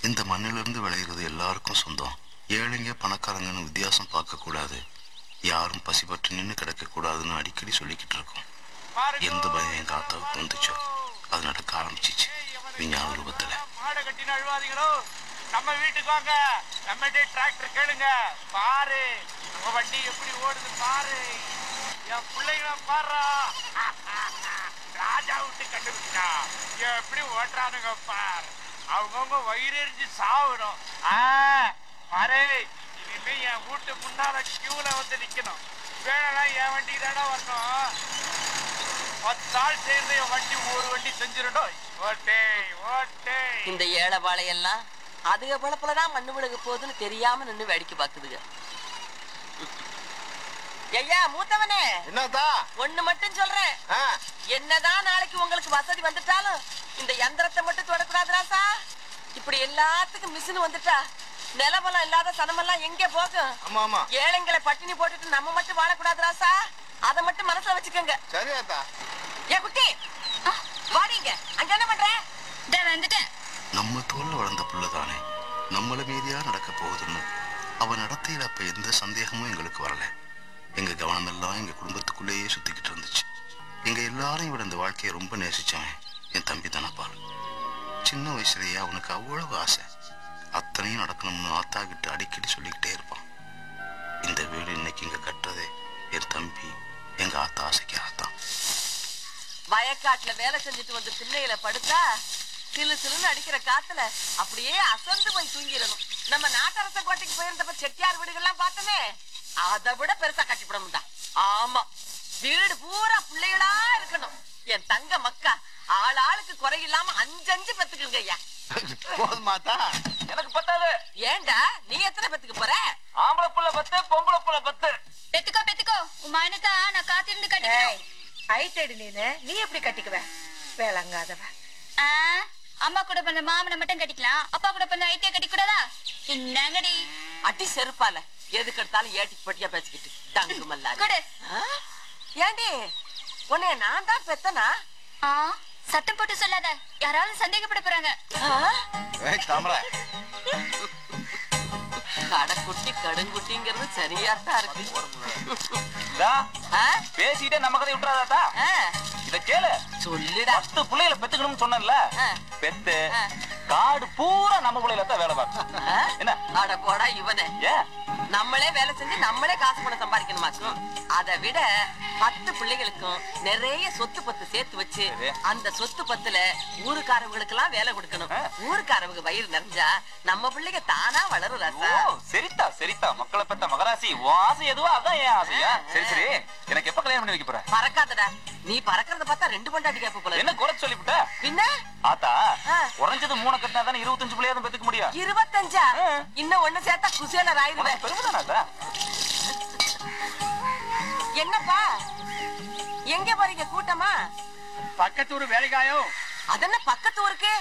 இந்த மண்ணிலிருந்து விளையிறது எல்லாருக்கும் சொந்தம் ஏழைங்க பணக்காரங்கன்னு வித்தியாசம் பார்க்கக்கூடாது யாரும் பசிபட்டு நின்று கிடக்கக்கூடாதுன்னு அடிக்கடி சொல்லிக்கிட்டு இருக்கோம் எந்த பயம் எங்க ஆத்தாவுக்கு வந்துச்சோ அது நடக்க ஆரம்பிச்சிச்சு விஞ்ஞான ரூபத்துல மாடை கட்டி அழுவாதீங்களோ நம்ம வீட்டுக்கு வாங்க நம்மகிட்ட டிராக்டர் கேளுங்க பாரு நம்ம வண்டி எப்படி ஓடுது பாரு என் பிள்ளைங்கள பாருடா ராஜா விட்டு கண்டுபிடிச்சா எப்படி ஓட்டுறானுங்க பார் அவங்கவுங்க வயிறு எரிஞ்சு சாவணும் ஆ, பாரு இனிமே என் வீட்டு முன்னால கியூல வந்து நிக்கணும் வேணா என் வண்டி தானே வரணும் பத்து ஆள் சேர்ந்து என் வண்டி ஒரு வண்டி செஞ்சிடணும் ஓட்டே ஓட்டே இந்த ஏழை வாழையெல்லாம் அதுக பழப்புலதான் மண்ணு விழுக போகுதுன்னு தெரியாம நின்னு வேடிக்கை பாக்குதுங்க ஐயா மூத்தவனே என்னதா ஒண்ணு மட்டும் சொல்றேன் ஆ, என்னதான் நாளைக்கு உங்களுக்கு வசதி வந்துட்டாலும் இந்த யந்திரத்தை மட்டும் தொடக்கூடாது ராசா இப்படி எல்லாத்துக்கும் மிஷின் வந்துட்டா நிலவலம் இல்லாத சனமெல்லாம் எங்க போகும் ஆமா ஆமா ஏழைங்களை பட்டினி போட்டுட்டு நம்ம மட்டும் வாழக்கூடாது ராசா அதை மட்டும் மனசுல வச்சுக்கோங்க சரி ஆத்தா ஏ குட்டி வாடிங்க அங்க என்ன பண்ற வந்துட்டேன் நம்ம தோல்ல வளர்ந்த புள்ள தானே நம்மள மீதியா நடக்க போகுதுன்னு அவன் நடத்தையில அப்ப எந்த சந்தேகமும் எங்களுக்கு வரல எங்க கவனம் எல்லாம் எங்க குடும்பத்துக்குள்ளேயே சுத்திக்கிட்டு இருந்துச்சு எங்க எல்லாரையும் விட இந்த வாழ்க்கையை ரொம்ப நேசிச்சவன் என் தம்பி தானப்பால் சின்ன வயசுலயே அவனுக்கு அவ்வளவு ஆசை அத்தனையும் நடக்கணும்னு ஆத்தா கிட்ட அடிக்கடி சொல்லிக்கிட்டே இருப்பான் இந்த வீடு இன்னைக்கு இங்க கட்டுறதே என் தம்பி எங்க ஆத்தா ஆசைக்காகத்தான் வயக்காட்டுல வேலை செஞ்சுட்டு வந்து திண்ணையில படுத்தா சிலு சிலுன்னு அடிக்கிற காத்துல அப்படியே அசந்து போய் தூங்கிடணும் நம்ம நாட்டரச கோட்டைக்கு போயிருந்தப்ப செட்டியார் வீடுகள்லாம் பார்த்தோமே அதை விட பெருசா கட்டிவிட முடியா ஆமா வீடு பூரா பிள்ளைகளா இருக்கணும் என் தங்க மக்கா ஆள் ஆளுக்கு குறையில்லாம அஞ்சஞ்சு பெத்துக்குங்க ஐயா போதுமாத்தா எனக்கு பத்தாது ஏன்டா நீ எத்தனை பெத்துக்கு போற ஆம்பளை புள்ள பத்து பொம்பளை புள்ள பத்து பெத்துக்கோ பெத்துக்கோ உன் மயனத்தை நான் காத்திருந்து கட்டிக்கிறேன் ஐட்டடி நீனு நீ எப்படி கட்டிக்குவ வேளங்காதவ ஆ, அம்மா கூட பிறந்த மாமனை மட்டும் கட்டிக்கலாம் அப்பா கூட பிறந்த ஐத்திய கட்டிக்கூடாதா என்னங்கடி அடி செருப்பால எதுக்கு எடுத்தாலும் ஏட்டிக்கு பட்டியா பேசிக்கிட்டு தங்கு மல்லாரி கொடு ஆ? ஏண்டி உன்னைய நான் தான் பெத்தனா ஆ சத்தம் போட்டு சொல்லாத யாராவது சந்தேகப்பட போறாங்க ஆ? ஏய் தாமரை கடைக்குட்டி கடுங்குட்டிங்கிறது சரியா தான் இருக்கு ஆ? பேசிட்டே நம்ம கதை விட்டுறாதா ஆ, இத கேளு சொல்லுடா பத்து பிள்ளைகளை பெத்துக்கணும்னு சொன்னேன்ல ஆ. பெத்து ஆ. காடு பூரா நம்ம பிள்ளையில தான் வேலை பார்க்கும் ஆ? என்ன அட போடா இவனே ஏன் நம்மளே வேலை செஞ்சு நம்மளே காசு பணம் சம்பாதிக்கணுமாக்கும் அதை விட பத்து பிள்ளைகளுக்கும் நிறைய சொத்து பத்து சேர்த்து வச்சு சரி. அந்த சொத்து பத்துல ஊருக்காரவங்களுக்கு எல்லாம் வேலை கொடுக்கணும் ஆ. ஊருக்காரவங்க வயிறு நிறைஞ்சா நம்ம பிள்ளைங்க தானா வளரும் ஓ ரசா சரிதா சரிதா மக்களை பெத்த மகராசி உன் ஆசை எதுவோ அதான் என் ஆசையா சரி சரி எனக்கு எப்ப கல்யாணம் பண்ணி வைக்க போற பறக்காதடா நீ பறக்கறத பார்த்தா ரெண்டு பொண்டாட்டி கேப்ப போல என்ன இருக்கு. குறை சொல்லிவிட்ட பின்ன ஆத்தா ஆ. உறைஞ்சது மூணு கட்டினா தானே இருபத்தஞ்சு பிள்ளையாவது பெத்துக்க முடியும் இருபத்தஞ்சா ஆ. இன்னும் ஒண்ணு சேர்த்தா குசேலர் ஆயிருவேன் உனக்கு பெருமைதானா என்னப்பா எங்க போறீங்க கூட்டமா பக்கத்தூர் வேலைக்காயோ அதென்ன பக்கத்து ஊருக்கு